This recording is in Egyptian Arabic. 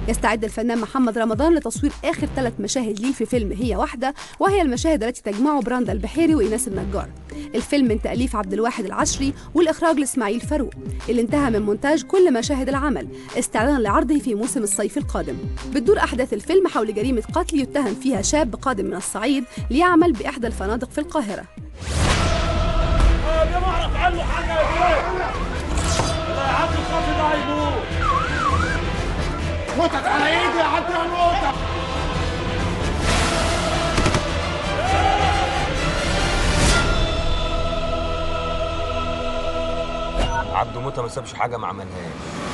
يستعد الفنان محمد رمضان لتصوير آخر ثلاث مشاهد ليه في فيلم هي واحدة وهي المشاهد التي تجمع براندا البحيري وإيناس النجار الفيلم من تأليف عبد الواحد العشري والإخراج لإسماعيل فاروق اللي انتهى من مونتاج كل مشاهد العمل استعدادا لعرضه في موسم الصيف القادم بتدور أحداث الفيلم حول جريمة قتل يتهم فيها شاب قادم من الصعيد ليعمل بإحدى الفنادق في القاهرة يا ما اعرف عنه حاجه يا بيه الله يعدي الخط ده هيموت موتك على ايدي يا عبد موتك عبده موته ما سابش حاجه ما عملهاش